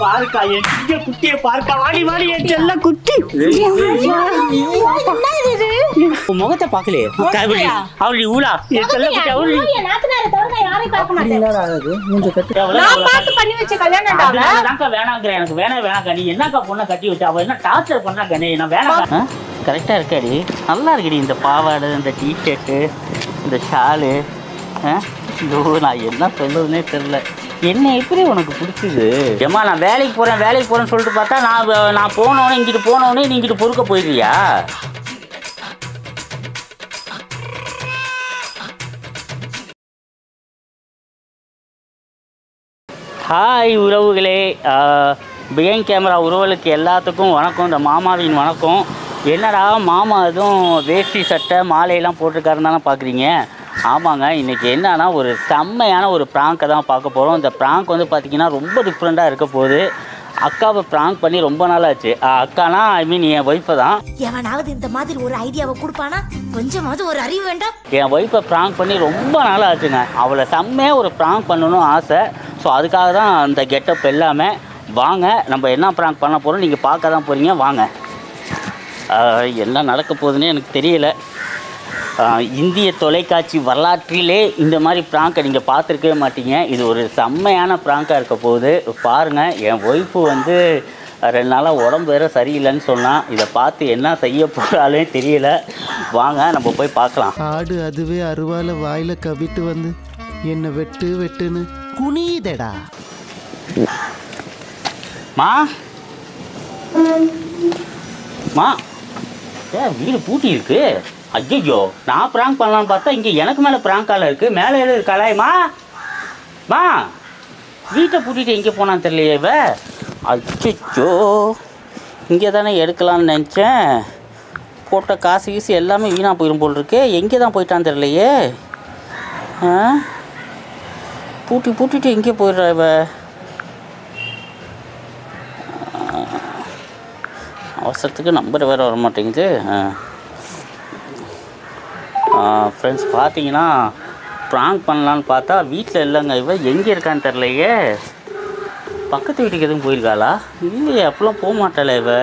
பாருக்கா என் சிங்க குட்டியை பார்க்கா வாடி வாடி என் செல்ல குட்டி உன் முகத்தை பார்க்கலையே அவளுடைய அவளுடைய ஊழா என் செல்ல குட்டி அவளுடைய என் நாத்தனாரை தவிர நான் யாரையும் பார்க்க மாட்டேன் என்னடா ஆகுது மூஞ்ச கட்டு நான் பார்த்து பண்ணி வச்ச கல்யாணம்டா அவ. அதனாலதான்க்கா வேணாங்கிறேன் எனக்கு வேணா வேணாக்கா நீ என்னக்கா பொண்ணை கட்டி வச்சா அவ என்ன டார்ச்சர் பண்ணா கண்ணே நான் வேணாம் கரெக்டாக இருக்காடி நல்லா இருக்குடி இந்த பாவாடை இந்த டிஷர்ட்டு இந்த ஷாலு ஐயோ நான் என்ன சொல்றதுனே தெரில என்ன எப்படி உனக்கு பிடிச்சது ஏம்மா நான் வேலைக்கு போகிறேன் வேலைக்கு போகிறேன்னு சொல்லிட்டு பார்த்தா நான் வ- நான் போனோடனே இங்கிட்டு போனோடனே நீ இங்கிட்டு பொறுக்க போயிடுறியா ஹாய் உறவுகளே பிகைன் கேமரா உறவுகளுக்கு எல்லாத்துக்கும் வணக்கம் இந்த மாமாவின் வணக்கம் என்னடா மாமா எதுவும் வேஷ்டி சட்டை மாலையெல்லாம் போட்டிருக்காருன்னு தானே பார்க்குறீங்க ஆமாங்க இன்றைக்கி என்னன்னா ஒரு செம்மையான ஒரு ப்ராங்கை தான் பார்க்க போகிறோம் இந்த ப்ராங்க் வந்து பார்த்திங்கன்னா ரொம்ப டிஃப்ரெண்ட்டாக இருக்க போகுது அக்காவை ப்ராங்க் பண்ணி ரொம்ப நாள் ஆச்சு அஹ் அக்கானா ஐ மீன் என் ஒய்ஃபை தான் எவனாவது இந்த மாதிரி ஒரு ஐடியாவை கொடுப்பானா கொஞ்சமாவது ஒரு அறிவு வேண்டாம் என் ஒய்ஃபை ப்ராங்க் பண்ணி ரொம்ப நாள் ஆச்சுங்க அவளை செம்மையாக ஒரு ப்ராங்க் பண்ணணும்னு ஆசை ஸோ அதுக்காக தான் அந்த கெட்டப் எல்லாமே வாங்க நம்ம என்ன ப்ராங்க் பண்ண போகிறோம் நீங்கள் பார்க்க தான் போகிறீங்க வாங்க ஆஹ், என்ன நடக்க போகுதுன்னே எனக்கு தெரியல ஆஹ், இந்திய தொலைக்காட்சி வரலாற்றிலே இந்த மாதிரி ப்ராங்கை நீங்கள் பார்த்துருக்கவே மாட்டீங்க இது ஒரு செம்மையான ப்ராங்காக இருக்க போகுது பாருங்கள் என் ஒய்ஃபு வந்து ரெண்டு நாளாக உடம்பு வேறு சரியில்லைன்னு சொன்னான் இதை பார்த்து என்ன செய்ய போகிறாலே தெரியல வாங்க நம்ம போய் பார்க்கலாம் ஆடு அதுவே அருவால வாயில கவிட்டு வந்து என்ன வெட்டு வெட்டுன்னு குனியுதடா மா மா ஏ வீடு பூட்டி இருக்கு ஐயோ நான் ப்ராங்க் பண்ணலாம்னு பார்த்தா இங்கே எனக்கு மேலே ப்ராங்க் கால இருக்கு மேலே எழுது இருக்காளாயம்மா மா வீட்டை பூட்டிட்டு எங்கே போனான்னு தெரியலையே இவ அச்சோ இங்கே தானே எடுக்கலாம்னு நினச்சேன் போட்ட காசு கீசு எல்லாமே வீணாக போயிடும் போல் இருக்கு எங்கே தான் போயிட்டான்னு தெரியலையே ஆ பூட்டி பூட்டிட்டு எங்கே போயிடுறா இவ அவசரத்துக்கு நம்பர் வேறு வர மாட்டேங்குது ஃப்ரெண்ட்ஸ் பார்த்தீங்கன்னா ப்ராங்க் பண்ணலான்னு பார்த்தா வீட்டில் இல்லைங்க இவ எங்கே இருக்கான்னு தெரிலையே பக்கத்து வீட்டுக்கு எதுவும் போயிருக்காளா இல்லையே அப்பெல்லாம் போக மாட்டாளே இவ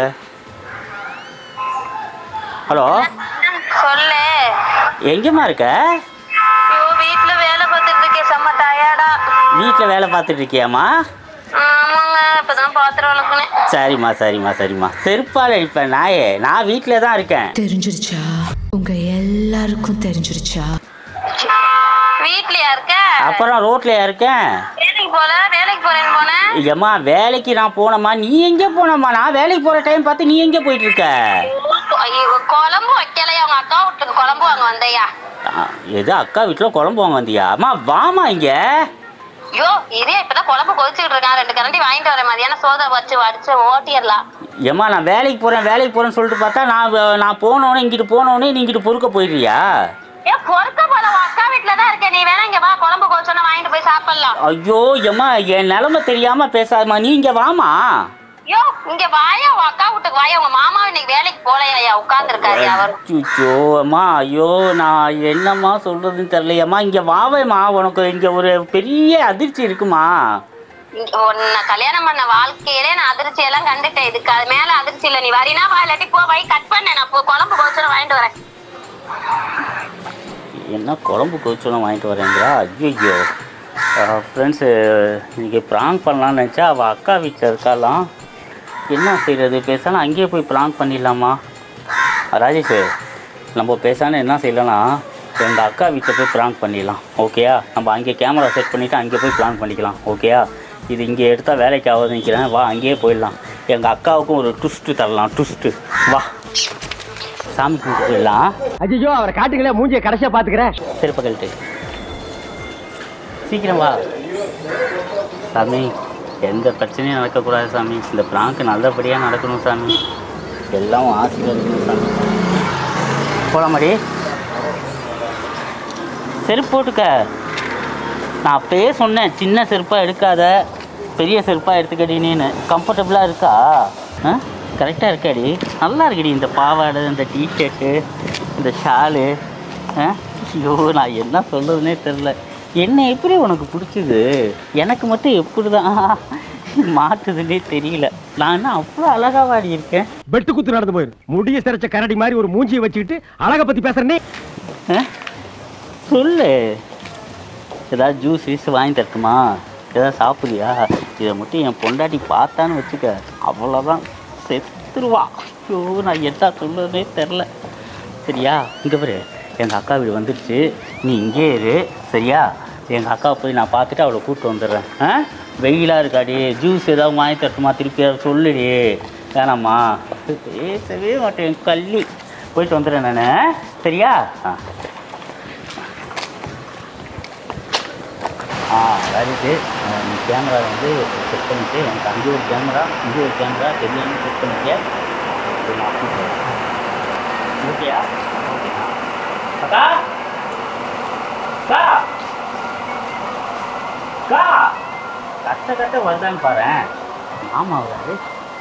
ஹலோ சொல்லு எங்கேம்மா இருக்க ஐயோ வீட்ல வேலை பார்த்துட்டு இருக்கேன் செம்ம டயர்டா வீட்டில் வேலை பார்த்துட்டு இருக்கியாம்மா ஆமாங்க இப்பதான் பாத்திரம் வளர்க்கணும் சரிம்மா சரிம்மா சரிம்மா செருப்பால் அடிப்பேன் நாயே நான் வீட்டில் தான் இருக்கேன் தெரிஞ்சிருச்சா உங்க எல்லாருக்கும் தெரிஞ்சிருச்சா வீட்லயா இருக்க அப்புறம் ரோட்லையா இருக்கேன் வேலைக்கு போல வேலைக்கு போறேன்னு போனேன் ஏம்மா வேலைக்கு நான் போனேம்மா நீ எங்கே போனம்மா நான் வேலைக்கு போகிற டைம் பார்த்து நீ எங்கே போயிட்டு இருக்க ஐயோ, குழம்பு வைக்கலையா அவங்க அக்கா வீட்டுக்கு குழம்பு வாங்க வந்தையா ஆ, எது அக்கா வீட்டில் குழம்பு வாங்க வந்தியா அம்மா வாமா இங்கே ஐயோ இதே இப்பதான் குழம்பு கொதிச்சுட்டு இருக்கான் ரெண்டு கரண்டி வாங்கிட்டு வரேன் மதியானம் சோதா வச்சு வடிச்சு ஓட்டிடலாம் ஏம்மா நான் வேலைக்கு போகிறேன் வேலைக்கு போகிறேன்னு சொல்லிட்டு பார்த்தா நான் வ- நான் போனோடனே இங்கிட்டு போனோடனே நீ இங்கிட்டு பொறுக்க போயிடுறியா ஏ பொறுக்க போல உன் அக்கா வீட்டுல தான் இருக்கேன் நீ வேணா இங்க வா குழம்பு கொதிச்சோன்னா வாங்கிட்டு போய் சாப்பிடலாம் ஐயோ ஏம்மா என் நிலமை தெரியாமல் பேசாதம்மா நீ இங்கே வாமா ஐயோ இங்க வாயா உன் அக்கா வீட்டுக்கு வாயா உங்க மாமா இன்னைக்கு வேலைக்கு போலையா உட்கார்ந்து இருக்காரு அவர் ஐயோ அம்மா ஐயோ நான் என்னம்மா சொல்கிறதுன்னு தெரியலையம்மா இங்கே வாவேம்மா உனக்கு இங்கே ஒரு பெரிய அதிர்ச்சி இருக்குமா இங்க உன்னை கல்யாணம் பண்ண வாழ்க்கையிலே நான் அதிர்ச்சி எல்லாம் கண்டுட்டேன் இதுக்கு அது மேல அதிர்ச்சி இல்ல நீ வரினா வா இல்லாட்டி போ வை கட் பண்ண நான் போ குழம்பு கோச்சரம் வாங்கிட்டு வரேன் என்ன குழம்பு கொதிச்சோன்னு வாங்கிட்டு வரேங்கிறா ஐயோ ஃப்ரெண்ட்ஸு இன்றைக்கி ப்ராங்க் பண்ணலான்னு நினச்சா அவள் அக்கா வீட்டில் இருக்காலாம் என்ன செய்கிறது பேசாமல் அங்கேயே போய் ப்ராங்க் பண்ணிடலாமா ராஜேஷ் நம்ம பேசாமல் என்ன செய்யலாம்னா எங்கள் அக்கா வீட்டில் போய் ப்ராங்க் பண்ணிடலாம் ஓகேயா நம்ம அங்கே கேமரா செட் பண்ணிவிட்டு அங்கே போய் ப்ராங்க் பண்ணிக்கலாம் ஓகேயா இது இங்கே எடுத்தால் வேலைக்கு ஆகுது நிற்கிறேன் வா அங்கேயே போயிடலாம் எங்கள் அக்காவுக்கும் ஒரு ட்விஸ்ட்டு தரலாம் ட்விஸ்ட்டு வா சாமி கும்பிட்டு போயிடலாம் ஐயோ அவரை காட்டுங்களே மூஞ்சிய கடைசியா பாத்துக்கிறேன் செருப்பை கழட்டு சீக்கிரம் வா சாமி எந்த பிரச்சனையும் நடக்கக்கூடாது சாமி இந்த பிராங்க் நல்லபடியாக நடக்கணும் சாமி எல்லாம் உன் ஆசீர்வாதம் சாமி போலாமாடி செருப்பு போட்டுக்க நான் அப்பயே சொன்னேன் சின்ன செருப்பாக எடுக்காத பெரிய செருப்பாக எடுத்துக்கடினேன்னு கம்ஃபர்டபுளாக இருக்கா ஆ கரெக்டாக இருக்காடி நல்லா இருக்குடி இந்த பாவாடை இந்த டிஷர்ட்டு இந்த ஷாலு ஆ ஐயோ நான் என்ன சொல்கிறதுனே தெரில என்ன எப்படி உனக்கு பிடிச்சது எனக்கு மட்டும் எப்படி தான் மாட்டுதுன்னே தெரியல நான் என்ன அவ்வளோ அழகாவாடி இருக்கேன் வெட்டு குத்து நடந்து போயிரு முடிய சிறைச்ச கரடி மாதிரி ஒரு மூஞ்சியை வச்சுக்கிட்டு அழக பத்தி பேசுறனே ஆ? சொல்லு ஏதாவது ஜூஸ் வீஸ் வாங்கி தரட்டுமா ஏதாவது சாப்பிடுறியா இதை மட்டும் என் பொண்டாட்டி பார்த்தான்னு வச்சுக்க அவ்வளோதான் செத்துருவா ஐயோ நான் என்ன சொல்லுறதே தெரில சரியா இங்கே பாரு எங்கள் அக்கா வீடு வந்துடுச்சு நீ இங்கே இரு சரியா எங்கள் அக்காவை போய் நான் பார்த்துட்டு அவளை கூப்பிட்டு வந்துடுறேன் ஆ வெயிலாக இருக்காடி ஜூஸ் ஏதாவது வாங்கி தரட்டுமா திருப்பி அதை சொல்லுடி வேணாம்மா பேசவே மாட்டேன் கள்ளி போயிட்டு வந்துடுறேன் நான் சரியா ஆ ஆ வருது நீ கேமரா வந்து செட் பண்ணிட்டு எனக்கு அங்கே ஒரு கேமரா இங்கே ஒரு கேமரா தெரியாமல் செட் பண்ணிக்க அப்போ நான் கூப்பிடுறேன் ஓகேயா ஓகே அக்கா அக்கா அக்கா கட்ட கட்ட வருதான்னு பாரு ஆமாம் வராது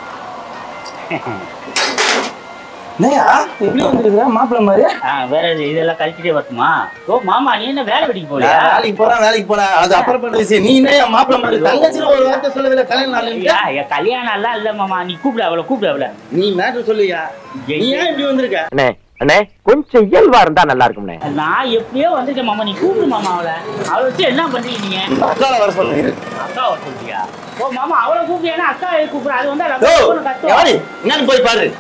என்னையா எப்படி வந்துருக்குற மாப்பிள்ள மாதிரி ஆ வேற இது இதெல்லாம் கழிச்சிட்டே வரட்டுமா ஓ மாமா நீ என்ன வேலை வெட்டிக்கு போலியா வேலைக்கு போறேன் வேலைக்கு போறேன் அது அப்புறம் பண்ண விஷயம் நீ என்ன என் மாப்பிள்ள மாதிரி தங்கச்சில ஒரு வார்த்தை சொல்லவில்லை கல்யாணம் நாள் ஐயா, என் கல்யாணம் எல்லாம் இல்லை மாமா நீ கூப்பிட அவளை கூப்பிட அவளை நீ மேட்ரு சொல்லுயா நீ ஏன் இப்படி வந்திருக்க அண்ணே அண்ணே கொஞ்சம் இயல்பா இருந்தா நல்லா இருக்கும்ண்ணே நான் எப்படியோ வந்துட்டேன் மாமா நீ கூப்பிடு மாமா அவளை அவளை வச்சு என்ன பண்றீங்க நீங்க அக்கால வர சொல்லுங்க அக்காவை சொல்றியா ஓ மாமா அவளை கூப்பிடுனா அக்கா கூப்பிடு அது வந்து ஓ அவளை கத்துவா. யாரு என்னன்னு போய் பாரு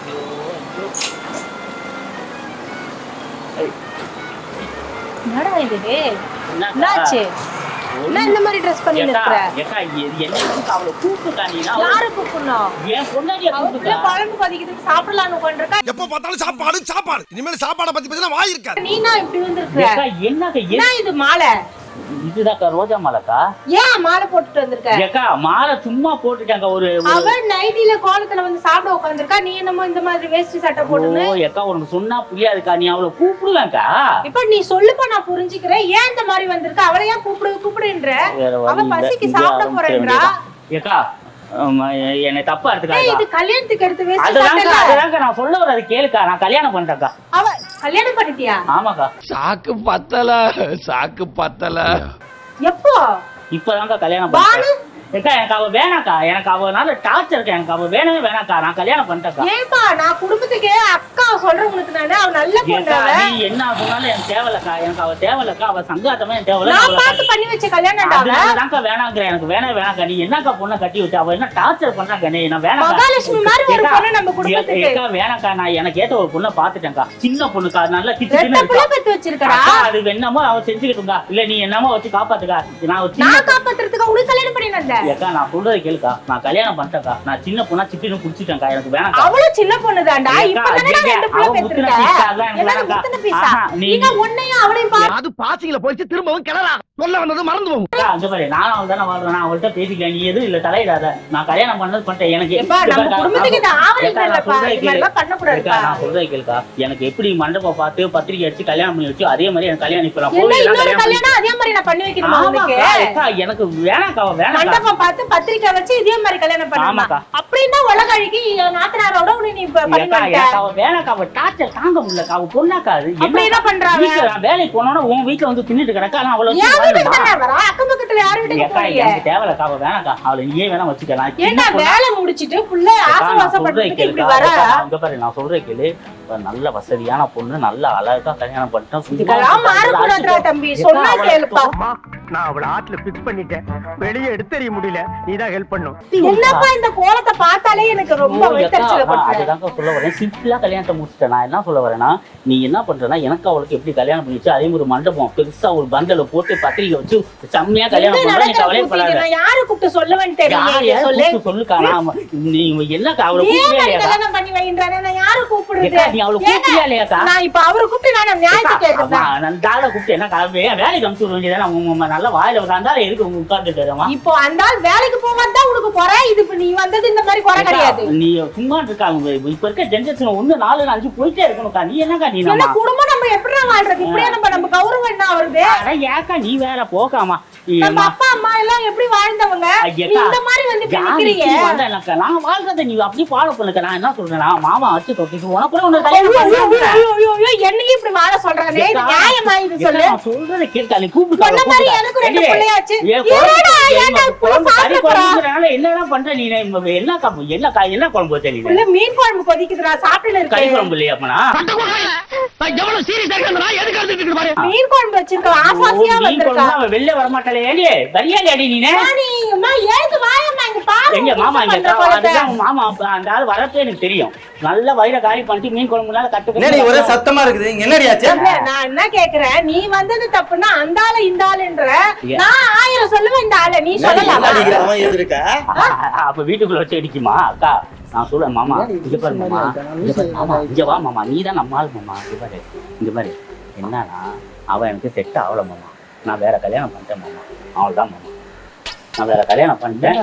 என்னடா இது என்னக்கா? என்னாச்சு என்ன இந்த மாதிரி ட்ரெஸ் பண்ணி ஏக்கா, இருக்கிற ஏக்கா, இது என்ன வந்து அவளை கூப்பிட்டுக்கா நீ நான் யாரு கூப்பிடணும் என் பொண்டாட்டிய அவ பிள்ளை கூப்பிட்டுக்கா குழம்பு கொதிக்குதுக்கு சாப்பிடலாம்னு உட்காந்துருக்கா எப்ப பார்த்தாலும் சாப்பாடு சாப்பாடு இனிமேல் சாப்பாடை பத்தி பேசினா வாய் இருக்காது நீ நான் இப்படி வந்திருக்க ஏக்கா என்னக்கா என்ன எது- இது மாலை இதுதாக்கா ரோஜா மாலைக்கா ஏன் மாலை போட்டுட்டு வந்திருக்க ஏக்கா மாலை சும்மா போட்டுட்டாங்க ஒரு ஒரு- அவ நைட்டில கோலத்துல வந்து சாப்பிட உட்காந்துருக்கா நீ என்னமோ இந்த மாதிரி வேஷ்டி சட்டை போட்டுன்னு ஓ ஏக்கா உனக்கு சொன்னா புரியாதுக்கா நீ அவளை கூப்பிடலாம்க்கா இப்ப நீ சொல்லுப்பா நான் புரிஞ்சுக்கிறேன் ஏன் இந்த மாதிரி வந்திருக்க அவளை ஏன் கூப்பிடு கூப்பிடுன்ற வேற அவ வழி இல்ல. பசிக்கு இங்கே சாப்பிட ஆரம்பிச்சிட போறேன்றா வேண்டியதுதான். ஏக்கா ஆமா, என்னை தப்பா ஏய், எடுத்துக்காதா இது கல்யாணத்துக்கு எடுத்து வேஷ்டி அதுதான்க்கா சட்டை அதுதான்க்கா நான் சொல்ல வர்றது கேளுக்கா நான் கல்யாணம் பண்ணிட்டேன்க்கா அவ கல்யாணம் பண்ணிட்டியா ஆமாக்கா சாக்கு பத்தல சாக்கு பத்தல எப்போ இப்பதான்க்கா கல்யாணம் பானு? பண்ணிட்டேன் ஏக்கா எனக்கு அவ வேணாக்கா எனக்கு அவனால டார்ச்சர் இருக்கா எனக்கு அவ வேணவே வேணாக்கா நான் கல்யாணம் பண்ணிட்டேன்க்கா ஏன்பா நான் குடும்பத்துக்கு அக்கா சொல்றவங்களுக்கு நானு அவ நல்ல பொண்ணு ஏக்கா அவ. நீ என்ன சொன்னாலும் எனக்கு தேவையில்லக்கா எனக்கு அவ தேவையில்லக்கா அவ சங்காத்தமே எனக்கு தேவையில்ல நான் அவளை பார்த்து பண்ணி வச்ச கல்யாணம்டா அவ. அதனாலதான்க்கா வேணாங்கிற எனக்கு வேணவே வேணாக்கா நீ என்னக்கா பொண்ணை கட்டி வச்ச அவ என்ன டார்ச்சர் பண்றாங்க நீ நான் வேணாக்கா மகாலட்சுமி மாதிரி ஒரு ஏக்கா, பொண்ணு நம்ம குடும்பத்துக்கு. ஏக்கா வேணாக்கா நான் எனக்கு ஏத்த ஒரு பொண்ணை பாத்துட்டேன்க்கா சின்ன பொண்ணுக்கா நல்லா கிச்சு ரெட்ட சின்ன பிள்ளை இருக்கா பெத்து வச்சிருக்கடா அக்கா, அது என்னமோ அவ செஞ்சுக்கிட்டுங்க இல்ல நீ என்னமோ வச்சு காப்பாத்துக்கா நான் ஒரு சின்ன நான் காப்பாத்துறதுக்கு உனக்கு கல்யாணம் பண்ணி வந்தேன் ஏக்கா நான் சொல்றதை கேளுக்கா நான் கல்யாணம் பண்ணிட்டேன்க்கா நான் சின்ன பொண்ணா சிட்டின்னு குடிச்சிட்டேன்க்கா எனக்கு வேணாக்கா அவளும் சின்ன பொண்ணுதான்டா ஏக்கா, இப்ப தானே ஏக்கா, ரெண்டு பிள்ளை அவ முத்தின பெத்திருக்க பீஸா, அதான் எனக்கு என்னது வேணாக்கா. முத்தின பீஸா ஆஹா, நீ- நீங்க உன்னையும் அவளையும் பாரு அது பாசிங்கள போயிட்டு திரும்பவும் கிளறா சொல்ல வந்தது மறந்து போகும் அக்கா, அங்க பாரு நானும் அவள் தானே வாழ்றேன் நான் அவள்கிட்ட பேசிக்கிறேன் நீ எதுவும் இல்ல தலையிடாத நான் கல்யாணம் பண்ணது பண்ணிட்டேன் எனக்கு எப்பா, நம்ம ஏக்கா, குடும்பத்துக்கு இது நான் ஆவரம் ஏக்கா, நான் இல்லைப்பா. சொல்றதை இது மாதிரிலாம் கேளு. பண்ணக்கூடாதுப்பா. ஏக்கா, நான் சொல்றதை கேளுக்கா எனக்கு எப்படி மண்டபம் பார்த்து பத்திரிக்கை அடிச்சு கல்யாணம் பண்ணி வச்சு அதே மாதிரி எனக்கு கல்யாணம் இப்ப நான் என்ன கோவில்ல இன்னொரு கல்யாணம் பண்ணி- கல்யாணம் அதே மாதிரி நான் பண்ணி வைக்கணுமா உனக்கு ஆமாக்கா, ஏக்கா, எனக்கு வேணாக்கா அவ வேணாக்கா மண்டபம் பார்த்து பத்திரிக்கை வச்சு இதே மாதிரி கல்யாணம் பண்ணுமா ஆமாக்கா. அப்படின்னா உலக அழகி நாத்தனாரோட உன்னை நீ இப்ப பண்ணி ஏக்கா, வந்துட்ட. எனக்கு அவ வேணாக்கா அவ டார்ச்சர் தாங்க முடியலக்கா அவ பொண்ணாக்கா அது அப்படி என்ன பண்றா அவ? வீட்டுல நான் வேலைக்கு போனோட உன் வீட்டுல வந்து தின்னுட்டு கிடக்கா நான் அவளை வச்சு என் வீட்டுக்கு வாழணுமா? தானே வரா அக்கம் பக்கத்துல யார் வீட்டுக்கு ஏக்கா போறீங்க எனக்கு தேவையில்லக்கா அவ வேணாக்கா அவளை நீயே வேணா வச்சுக்கலாம் ஏன்டா வேலை முடிச்சிட்டு புள்ள ஆசை வாசப்படுறதுக்கு இப்படி வர இங்க பாரு நான் சொல்றேன் கேளு ஒரு நல்ல வசதியான பொண்ணு நல்ல அழகா கல்யாணம் பண்ணிட்டோம் சும்மா இதெல்லாம் மாறக்கூடாதுடா தம்பி சொன்னா அவளை- கேளுப்பா அம்மா நான் அவளை ஆட்டுல பிக்ஸ் பண்ணிட்டேன் வெளியே எடுத்தறிய முடியல நீதான் ஹெல்ப் பண்ணும் என்னப்பா இந்த கோலத்தை பார்த்தாலே எனக்கு ரொம்ப ஐயோ, ஏக்கா, வைத்தறிச்சல நான் பண்றேன் அதுதாங்க சொல்ல வரேன் சிம்பிளா கல்யாணத்தை முடிச்சிட்டேன் நான் என்ன சொல்ல வரேன்னா நீ என்ன பண்றனா எனக்கு அவளுக்கு எப்படி கல்யாணம் பண்ணிச்சு அதே மாதிரி மண்டபம் பெருசா ஒரு பந்தல போட்டு பத்திரிக்கை வச்சு செம்மையா கல்யாணம் எங்க பண்ணா நீ நடக்கிற கவலையே கூத்து படாத இது? நான் யாரு கூப்பிட்டு சொல்லுவேன்னு யார் தெரியல யார் சொல்லு கூப்பிட்டு சொல்லுக்கா நான் நீ என்னக்கா அவளை இதே கூப்பிடவே மாதிரி இல்லையாக்கா கல்யாணம் பண்ணி வைன்றானே நான் யாரு கூப்பிடுறது ஏக்கா, நீ அவளை கூப்பிடவே இல்லையாக்கா நான் இப்ப அவரை கூப்பிட்டு நான் நியாயத்தை கேட்கறேன் அம்மா, நான் தாழை கூப்பிட்டு என்ன கலவே வேலைக்கு அனுப்பிச்சு விட வேண்டியதானே உங்க உங்க நல்ல வாயில உட்காந்தாலும் எதுக்கு உங்க உட்கார்ந்துட்டு இப்போ அந்த ஆள் வேலைக்கு போகாதான் உனக்கு குறை இது இப்ப நீ வந்தது இந்த மாதிரி குறை கிடையாது நீ சும்மா இருக்காங்க இப்ப இருக்க ஜென்ரேஷன் ஒண்ணு நாலு அஞ்சு போயிட்டே இருக்கணும்க்கா நீ என்னக்கா நீ என்ன நம்ம குடும்பம் நம்ம எப்படி வாழ்றது இப்படியே நம்ம நம்ம கௌரவம் என்ன வருது அட ஏக்கா நீ வேற போக்காமா நீ நம்ம அம்மா அப்பா அம்மா எல்லாம் எப்படி வாழ்ந்தவங்க நீ ஐயக்கா, இந்த மாதிரி வந்து இப்ப யார் நிக்கிறீங்க இப்படி வாழ்ந்தா எனக்கு? நான் வாழ்றதை நீ அப்படி ஃபாலோ பண்ணுக்க நான் என்ன சொல்றேன் நான் மாமா வச்சு தொட்டிட்டு உனக்கு கூட ஒண்ணு ஐயோ, கல்யாணம் ஐயோ, பண்ணி ஐயோ, ஐயோ, ஐயோ, என்னையும் இப்படி வாழ சொல்றானே இது நியாயமா இது சொல்லு நான் சொல்றதை கேட்கா நீ கூப்பிட்டு உன்ன மாதிரி எனக்கு ரெண்டு பிள்ளையாச்சு. ஏடா, ஏன்டா இப்படி சாப்பிட போறா? என்னதான் பண்ற நீ என்ன என்ன காப்பு என்ன காய் என்ன குழம்பு வச்ச நீ உள்ள மீன் குழம்பு கொதிக்குதுடா சாப்பிட்டு கறி இருக்கு குழம்பு இல்லையா அப்பனா எவ்வளவு சீரியஸா இருக்கா எதுக்கு அழுதுட்டு பாரு மீன் குழம்பு வச்சிருக்க ஆசாசியா மீன் வந்திருக்கா குழம்பு அவன் வெளில வர மாட்டாளே ஏடி வரியாடி அடி நீனே நீ அம்மா ஏது வாயம்மா இங்க பாரு எங்க மாமா இங்க பண்ற குழந்தை. அதுதான் உன் மாமா அப்ப அந்த ஆள் வரப்பே எனக்கு தெரியும் நல்ல வயிற காலி பண்ணிட்டு மீன் குழம்புனால என்னடி ஒரே கட்டு சத்தமா இருக்குது இங்க என்னடி ஆச்சு இல்ல, நான் என்ன கேக்குறேன் நீ வந்தது தப்புன்னா அந்த ஆளு இந்த ஆளுன்ற ஏன்? நான் ஆயிரம் சொல்லுவேன் இந்த ஆளு நீ என்னடி சொல்லலாமா அடிக்கிற அவன் எதிர்க்க அப்ப வீட்டுக்குள்ள வச்சு அடிக்குமா அக்கா நான் சொல்றேன் மாமா இங்க பாரு மாமா இங்க பாரு மாமா இங்க வா மாமா நீ தான் நம்ம ஆள் மாமா இங்க பாரு இங்க பாரு என்னன்னா அவன் எனக்கு செட் ஆகல மாமா நான் வேற கல்யாணம் பண்ணிட்டேன் மாமா அவள்தான் மாமா நான் வேற கல்யாணம் பண்ணிட்டேன்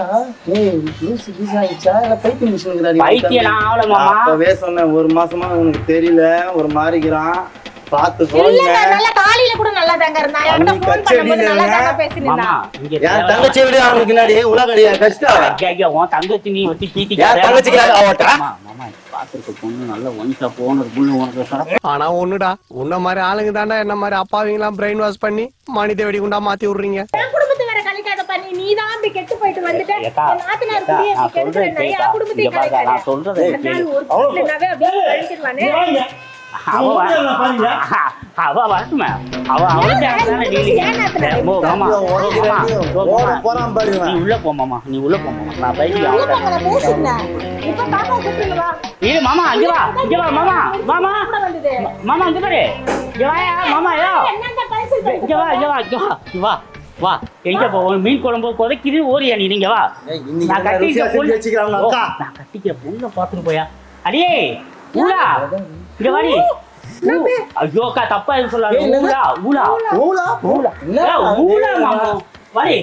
பைத்தியம் நான் ஆகல மாமா அப்பவே சொன்னேன் ஒரு மாசமா உனக்கு தெரியல ஒரு மாறிக்கிறான் பார்த்து இல்ல போங்க நல்லா காலையில கூட நல்லா தாங்க இருந்தான் என்கிட்ட அன்னைக்கு போன் பண்ணும்போது நல்லா தாங்க மாமா பேசினிருந்தான் இங்க என் தேவை- தங்கச்சி விட அவனுக்கு முன்னாடி உலகடியா கஷ்டம் ஐயா, ஐயா, உன் தங்கச்சி நீ வச்சு கீத்தி என் தங்கச்சிக்கு யாரு அவட்ட? மாமா மாமா பாத்துருக்க பொண்ணு நல்ல ஒன்சா போனது புண்ணு உனக்கு சொன்ன ஆனா ஒண்ணுடா உன்ன மாதிரி ஆளுங்க தாண்டா என்ன மாதிரி அப்பாவிங்களாம் பிரெயின் வாஷ் பண்ணி மனித வெடிகுண்டா மாத்தி விடுறீங்க என் குடும்பத்தை வேற கழிக்காத பண்ணி நீ தான் அப்படி கெட்டு போயிட்டு வந்துட்ட ஏக்கா, என் நாத்தனார் ஏக்கா, குடியை நான் அப்படி சொல்றேன் கெடுக்கிறேன்னா கேக்கா. என் குடும்பத்தை இங்க பாருங்க, கழிக்காத நான் சொல்றதை ஒரு நாள் கேளு. ஒரு பிள்ளைனாவே அப்படியே கழிச்சிருவானே அவ வர- அவ வரட்டுமே அவ அவளுக்கு அதுதானே dealing. ஓ, மாமா, ஓ, மாமா, ஓ, ஓட மாமா. போறான் பாரு நீ இவன். உள்ள போ மாமா நீ உள்ள போ மாமா நான் பைக் நான் பேசினேன் இப்ப பாப்பா கூப்பிட்டு வா இரு மாமா இங்க வா இங்க வா மாமா மாமா கூட வந்தது மாமா இங்க பாரு இங்க வாயா மாமா யோ என்னங்க பரிசு இங்க வா இங்க வா இங்க வா இங்க வா வா எங்க போ உன் மீன் குழம்பு புதைக்குது ஓரியா நீ நீங்க வா ஏய், இன்னைக்கு நான் என்ன கட்டிக்க ருசியா செஞ்சு பொண்ணு வச்சுக்கிறாங்க ஓ, அக்கா. நான் கட்டிக்க பொண்ணு பாத்துட்டு போயா அடியே ஊலா இங்க வாடி ஐயோ அக்கா தப்பா எதுவும் சொல்லாத ஏய், என்னது? ஊலா ஊலா ஊலா? ஊலா என்ன ஏய், அது? ஊலா மாமா வாடி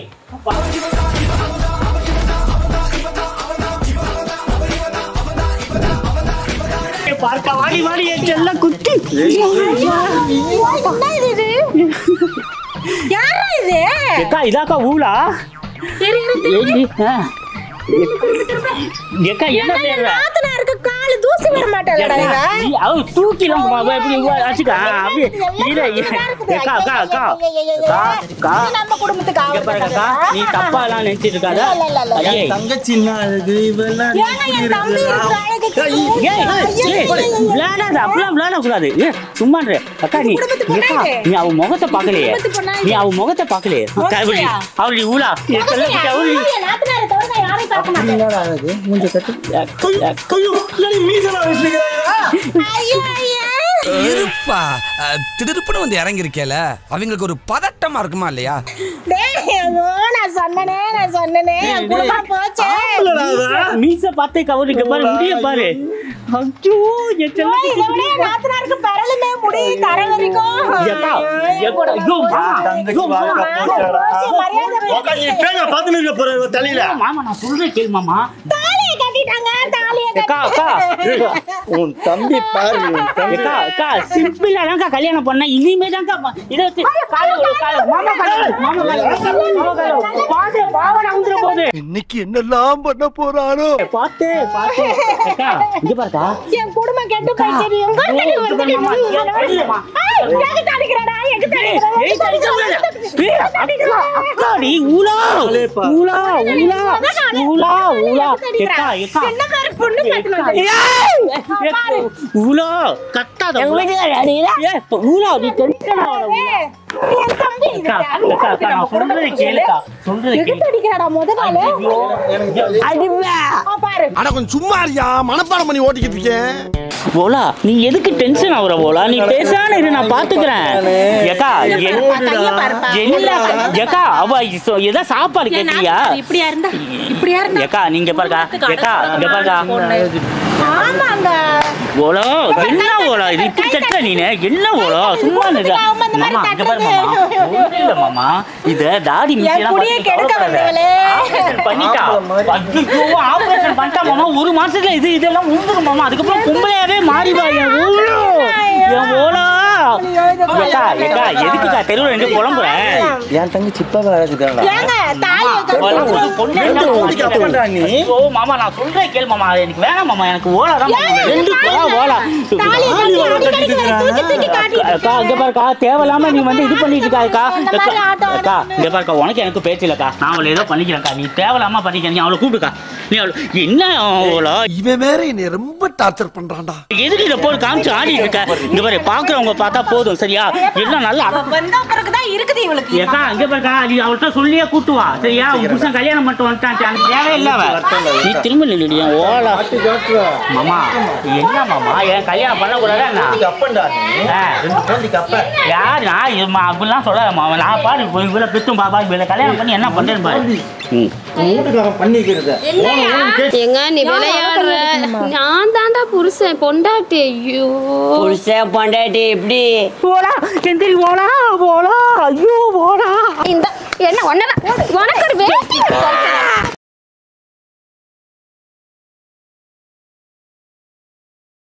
பார்க்க வாடி வாடி என் செல்ல குட்டி என்ன இது யாரா இது எக்கா இதாக்கா ஊலா சரி இரு, ஏண்டி ஆ. எக்கா என்ன பேர் நாத்தனாருக்கு காலு தூசி வர மாட்டேலடா இவன். நீ- அவ தூக்கிலாம் போவா, இப்படி இவ வச்சுக்க. ஆ, அப்படியே. இரு, இரு. அக்கா, அக்கா, அக்கா. அக்கா, அக்கா. இது நம்ம குடும்பத்துக்கு இங்க பாருங்க, அக்கா. நீ தப்பா எல்லாம் நினைச்சிட்டு இருக்காத. இல்ல, இல்ல, இல்ல, இல்ல. அடியே. என் தங்கச்சி என்ன அழகு இவெல்லாம் ஏங்க என் தம்பி இருக்கிற அழகுக்கு ஏய், ஏய், விளையாடாத, அப்படிலாம் விளையாடக்கூடாது. ஏய், சும்மா இரு. அக்கா, நீ குடும்பத்து பொண்ணா அக்கா, இது? நீ அவ முகத்தை பார்க்கலையே குடும்பத்து பொண்ணா இது? நீ அவ முகத்தை பார்க்கலையே அவளி அவளி ஊலா என் செல்ல குட்டி, அவளி என் நாத்தனாரை தவிர நான் யாரையும் பார்க்க மாட்டேன் என்னடா அழகு மூஞ்ச கட்டு ஐயோ என்னடி மீசலாம் வச்சிருக்கீங்க ஐயோ ஐயோ இருப்பா திடுப்புன்னு வந்து இறங்கி இருக்கேல அவங்களுக்கு ஒரு பதட்டமா இருக்குமா இல்லையா டேய் ஐயோ நான் சொன்னனே நான் சொன்னனே என் குடும்பம் போச்சே மீச பார்த்தே கவனிக்க பாரு முடிய பாரு அச்சோ என் செல்ல ஐயோ, இதை விட என் நாத்தனாருக்கு பெறலுமே முடி தர வரைக்கும் எக்கா, எக்கா, ஐயோ, மாமா, தங்கச்சி ஐயோ, வாழ்க்கை மாமா. போச்சுடா. போச்சு, மரியாதை வை. உக்கா, நீ பேங்க பார்த்துன்னு இருக்க போற இவ தலையில மாமா நான் சொல்றேன் கேளு மாமா தாலியை கட்டிட்டாங்க தாலியை அக்கா அக்கா உன் தம்பி பாரு உன் தம்பி அக்கா அக்கா சிம்பிளா தான்க்கா கல்யாணம் பண்ண இனிமே தான்க்கா இதை வச்சு காலை விடு, காலை மாமா காலை விடு, மாமா காலை விடு, மாமா காலை விடு. பாத்து பாவனை வந்துட போகுது இன்னைக்கு என்னெல்லாம் பண்ண போறானோ பாத்து பாத்து அக்கா இங்க பாருக்கா என் குடும்பம் கெட்டு போச்சு நீ எங்க ஐயோ, வந்து இது பண்ணாமா? ஏன் தெரியலமா? எங்க தடிக்கிறடா எங்க ஏய், ஏய், தடிக்க முடியாது. ஏய், அக்கா, அக்காடி, ஊலா, ஆளேப்பா. ஊலா, ஊலா, ஊலா, ஊலா. எக்கா, எக்கா. என்ன மாதிரி பொண்ணு கட்டணும் ஏக்கா, ஊலா, கத்தாத ஊலா. ஏய், ஊலா, நீ tension ஆகாத ஊலா. என் தம்பி அக்கா, அக்கா, அக்கா, நான் சொல்றதை கேளுக்கா. சொல்றதை எங்க கேளு. தடிக்கிறாடா முத நாள் ஐயோ, ஆ, பாரு அட கொஞ்சம் சும்மா இருக்கியா மனப்பாடம் பண்ணி ஓட்டிக்கிட்டு இருக்கேன் போலா நீ எதுக்கு டென்ஷன் ஆகுற போலா நீ பேசாம இரு நான் பாத்துக்கிறேன் ஏக்கா என்- கைய பாருப்பா. என்ன ஏக்கா அவ சொ- ஏதோ சாப்பாடு கேட்டியா இப்படியா இருந்தா இப்படியா இருந்தா ஏக்கா நீங்க பாருக்கா ஏக்கா இங்க பாருக்கா ஆமாங்க ஓலா என்ன ஓலா இது இப்படி தட்டுற நீனு என்ன ஓலா சும்மா நிறு. ஆமா, இந்த மாதிரி மாமா இங்க பாரு தட்டுறது. மாமா ஒண்ணும் இல்ல மாமா இத தாடி மீசையெல்லாம் புடியை பார்த்து கெடுக்க கவலைப்படாத. வந்தவளே. ஆபரேஷன் பண்ணிட்டா ஐயோ ஆபரேஷன் பண்ணிட்டா மாமா ஒரு மாசத்துல இது இதெல்லாம் உழுந்துரும் மாமா அதுக்கப்புறம் பொம்பளையாவே மாறிவா என் ஓலோ என் ஓலா ஏக்கா ஏக்கா எதுக்குக்கா தெருவில் ரெண்டு புலம்புற என் தங்கச்சி இப்ப அழகுதாடா ஏங்க தாலி ஒரு பொண்ணு ரெண்டு இருந்தா ஊதிக்கு மாட்டிக்கிட்டேன். பண்றா நீ? ஐயோ, மாமா நான் சொல்றேன் கேள் மாமா எனக்கு வேணாம் மாமா எனக்கு ஓலா தான் ஏன் ரெண்டு தாலி ஓலா ஓலா தாலி கட்டி அடிக்கடி வர தூக்கி தூக்கி காட்டிட்டு அக்கா இங்க பாருக்கா தேவையில்லாம நீ வந்து இது பண்ணிட்டு இருக்காக்கா அந்த மாதிரி ஆட்டம் அக்கா இங்க பாருக்கா உனக்கு எனக்கு பேச்சு இல்லக்கா நான் அவளை ஏதோ பண்ணிக்கிறேன்க்கா நீ தேவையில்லாம பண்ணிக்க நீ அவளை கூப்பிடுக்கா நீ அவளை என்ன அவளோ இவன் வேற என்னை ரொம்ப டார்ச்சர் பண்றான்டா எதுக்கு இதை போய் காமிச்சு ஆடிட்டு இருக்க இங்க பாரு பாக்குறவங்க பார்த்தா போதும் சரியா எல்லாம் நல்லா வந்த பிறகுதான் இருக்குது இவளுக்கு ஏக்கா இங்க பாருக்கா நீ அவள்கிட்ட சொல்லியே கூட்டு வா சரியா உன் புருஷன் கல்யாணம் பண்ணிட்டு வந்துட்டான் எனக்கு தேவையில்லை அவ. நீ திரும்ப நில்லுடி என் ஓலா மாமா என்ன மாமா என் கல்யாணம் பண்ணக்கூடாதா என்ன அப்பண்டா நீ ஆ. ரெண்டு குழந்தைக்கு அப்ப யார் நான் இது மா- அப்படிலாம் சொல்லாத மாமா நான் பாரு போய் இவ்வளோ பெற்றும் பாப்பா இவ்வளோ கல்யாணம் பண்ணி என்ன பண்ணுறேன்னு பாரு ம் உன் வீட்டுக்காரன் பண்ணிக்கிறது எங்க நீ விளையாடுற நான் தாண்டா புருஷன் பொண்டாட்டி ஐயோ புருஷன் பொண்டாட்டி எப்படி போடா எந்திரி போடா போடா ஐயோ போடா இந்த என்ன ஒன்னதான் உனக்கு ஒரு வேட்டி